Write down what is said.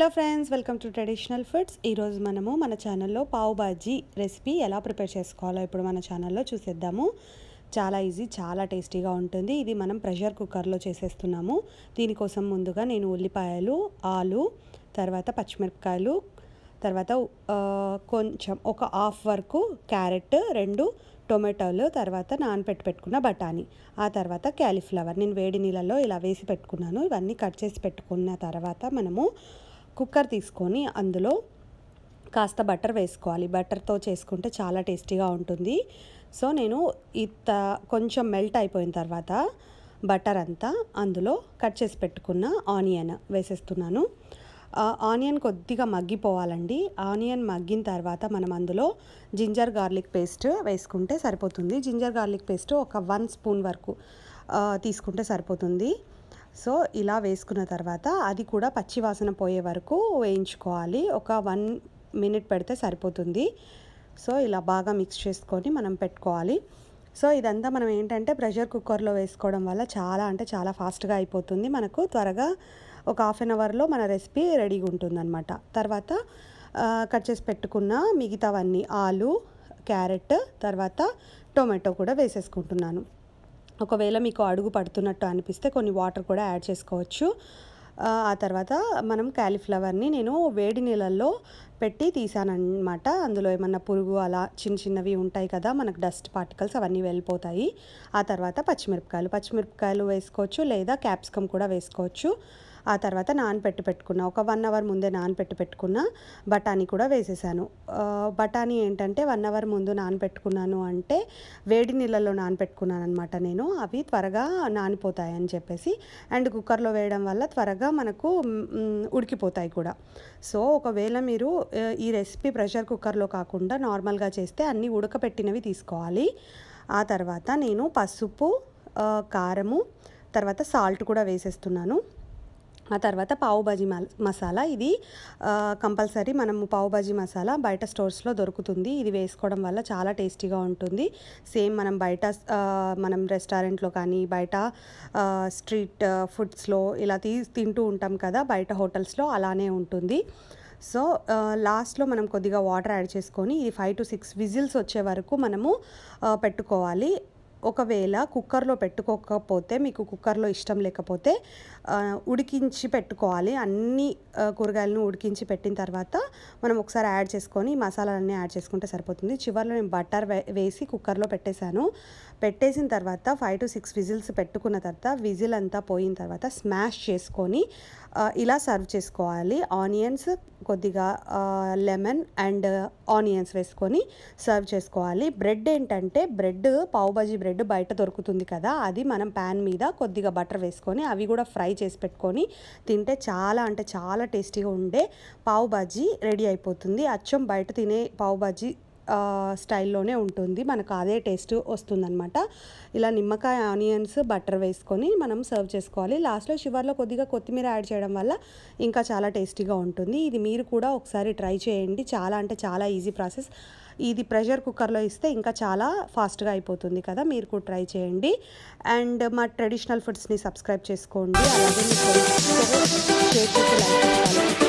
hello friends welcome to traditional foods ఈరోజు మనము మన ఛానల్లో పావు బాజీ రెసిపీ ఎలా ప్రిపేర్ చేసుకోవాలో ఇప్పుడు మన ఛానల్లో చూసేద్దాము చాలా ఈజీ చాలా టేస్టీగా ఉంటుంది ఇది మనం ప్రెషర్ కుక్కర్లో చేసేస్తున్నాము దీనికోసం ముందుగా నేను ఉల్లిపాయలు ఆలు తర్వాత పచ్చిమిరపకాయలు తర్వాత ఆ, కొంచెం ఒక హాఫ్ వరకు క్యారెట్ రెండు టొమాటోలు తర్వాత నానపెట్టి పెట్టుకున్న బఠానీ ఆ తర్వాత క్యాలీఫ్లవర్ నేను వేడి నీళ్ళల్లో ఇలా వేసి పెట్టుకున్నాను ఇవన్నీ కట్ చేసి పెట్టుకున్న తర్వాత మనము కుక్కర్ తీసుకొని అందులో కాస్త బటర్ వేసుకోవాలి బటర్తో చేసుకుంటే చాలా టేస్టీగా ఉంటుంది సో నేను ఇంత కొంచెం మెల్ట్ అయిపోయిన తర్వాత బటర్ అంతా అందులో కట్ చేసి పెట్టుకున్న ఆనియన్ వేసేస్తున్నాను ఆ, ఆనియన్ కొద్దిగా మగ్గిపోవాలండి ఆనియన్ మగ్గిన తర్వాత మనం అందులో జింజర్ గార్లిక్ పేస్ట్ వేసుకుంటే సరిపోతుంది జింజర్ గార్లిక్ పేస్ట్ ఒక వన్ స్పూన్ వరకు ఆ, తీసుకుంటే సరిపోతుంది సో ఇలా వేసుకున్న తర్వాత అది కూడా పచ్చి వాసన పోయే వరకు వేయించుకోవాలి ఒక వన్ మినిట్ పెడితే సరిపోతుంది సో ఇలా బాగా మిక్స్ చేసుకొని మనం పెట్టుకోవాలి సో ఇదంతా మనం ఏంటంటే ప్రెషర్ కుక్కర్లో వేసుకోవడం వల్ల చాలా అంటే చాలా ఫాస్ట్గా అయిపోతుంది మనకు త్వరగా ఒక హాఫ్ అన్ అవర్లో మన రెసిపీ రెడీగా ఉంటుందన్నమాట తర్వాత ఆ, కట్ చేసి పెట్టుకున్న మిగతావన్నీ ఆలు క్యారెట్ తర్వాత టొమాటో కూడా వేసేసుకుంటున్నాను ఒకవేళ మీకు అడుగు పడుతున్నట్టు అనిపిస్తే కొన్ని వాటర్ కూడా యాడ్ చేసుకోవచ్చు ఆ ఆ తర్వాత మనం క్యాలీఫ్లవర్ని నేను వేడి నీళ్ళల్లో పెట్టి తీసానమాట అందులో ఏమన్నా పురుగు అలా చిన్న చిన్నవి ఉంటాయి కదా మనకు డస్ట్ పార్టికల్స్ అవన్నీ వెళ్ళిపోతాయి ఆ తర్వాత పచ్చిమిరపకాయలు పచ్చిమిరపకాయలు వేసుకోవచ్చు లేదా క్యాప్సికమ్ కూడా వేసుకోవచ్చు ఆ తర్వాత నానపెట్టి పెట్టుకున్న ఒక వన్ అవర్ ముందే నానపెట్టి పెట్టుకున్న బఠానీ కూడా వేసేసాను ఆ, బఠానీ ఏంటంటే వన్ అవర్ ముందు నానపెట్టుకున్నాను అంటే వేడి నీళ్ళల్లో నానపెట్టుకున్నాను అనమాట నేను అవి త్వరగా నానిపోతాయి అని చెప్పేసి అండ్ కుక్కర్లో వేయడం వల్ల త్వరగా మనకు మ్, ఉడికిపోతాయి కూడా సో ఒకవేళ మీరు ఆ, ఈ రెసిపీ ప్రెషర్ కుక్కర్లో కాకుండా నార్మల్గా చేస్తే అన్నీ ఉడకపెట్టినవి తీసుకోవాలి ఆ తర్వాత నేను పసుపు ఆ, కారము తర్వాత సాల్ట్ కూడా వేసేస్తున్నాను ఆ తర్వాత పావు బాజీ మల్- మసాలా ఇది ఆ, కంపల్సరీ మనము పావు బాజీ మసాలా బయట స్టోర్స్లో దొరుకుతుంది ఇది వేసుకోవడం వల్ల చాలా టేస్టీగా ఉంటుంది సేమ్ మనం బయట ఆ, మనం రెస్టారెంట్లో కానీ బయట ఆ, స్ట్రీట్ ఆ, ఫుడ్స్లో ఇలా తీ తింటూ ఉంటాం కదా బయట హోటల్స్లో అలానే ఉంటుంది సో ఆ, లాస్ట్లో మనం కొద్దిగా వాటర్ యాడ్ చేసుకొని ఇది ఫైవ్ టు సిక్స్ విజిల్స్ వచ్చే వరకు మనము ఆ, పెట్టుకోవాలి ఒకవేళ కుక్కర్లో పెట్టుకోకపోతే మీకు కుక్కర్లో ఇష్టం లేకపోతే ఆ, ఉడికించి పెట్టుకోవాలి అన్ని ఆ, కూరగాయలను ఉడికించి పెట్టిన తర్వాత మనం ఒకసారి యాడ్ చేసుకొని ఈ మసాలాలన్నీ యాడ్ చేసుకుంటే సరిపోతుంది చివరిలో నేను బటర్ వే వేసి కుక్కర్లో పెట్టేశాను పెట్టేసిన తర్వాత ఫైవ్ టు సిక్స్ విజిల్స్ పెట్టుకున్న తర్వాత విజిల్ అంతా పోయిన తర్వాత స్మాష్ చేసుకొని ఆ, ఇలా సర్వ్ చేసుకోవాలి ఆనియన్స్ కొద్దిగా లెమన్ అండ్ ఆనియన్స్ వేసుకొని సర్వ్ చేసుకోవాలి బ్రెడ్ ఏంటంటే బ్రెడ్ పావుబాజీ బ్రెడ్ బయట దొరుకుతుంది కదా అది మనం ప్యాన్ మీద కొద్దిగా బటర్ వేసుకొని అవి కూడా ఫ్రై చేసి పెట్టుకొని తింటే చాలా అంటే చాలా టేస్టీగా ఉండే పావు బాజీ రెడీ అయిపోతుంది అచ్చం బయట తినే పావు బాజీ ఆ, స్టైల్లోనే ఉంటుంది మనకు అదే టేస్ట్ వస్తుందన్నమాట ఇలా నిమ్మకాయ ఆనియన్స్ బటర్ వేసుకొని మనం సర్వ్ చేసుకోవాలి లాస్ట్లో చివర్లో కొద్దిగా కొత్తిమీర యాడ్ చేయడం వల్ల ఇంకా చాలా టేస్టీగా ఉంటుంది ఇది మీరు కూడా ఒకసారి ట్రై చేయండి చాలా అంటే చాలా ఈజీ ప్రాసెస్ ఇది ప్రెషర్ కుక్కర్లో ఇస్తే ఇంకా చాలా ఫాస్ట్గా అయిపోతుంది కదా మీరు కూడా ట్రై చేయండి అండ్ మా ట్రెడిషనల్ ఫుడ్స్ని సబ్స్క్రైబ్ చేసుకోండి అలాగే మీకు షేర్ చేసి లైక్ చేసుకోవాలి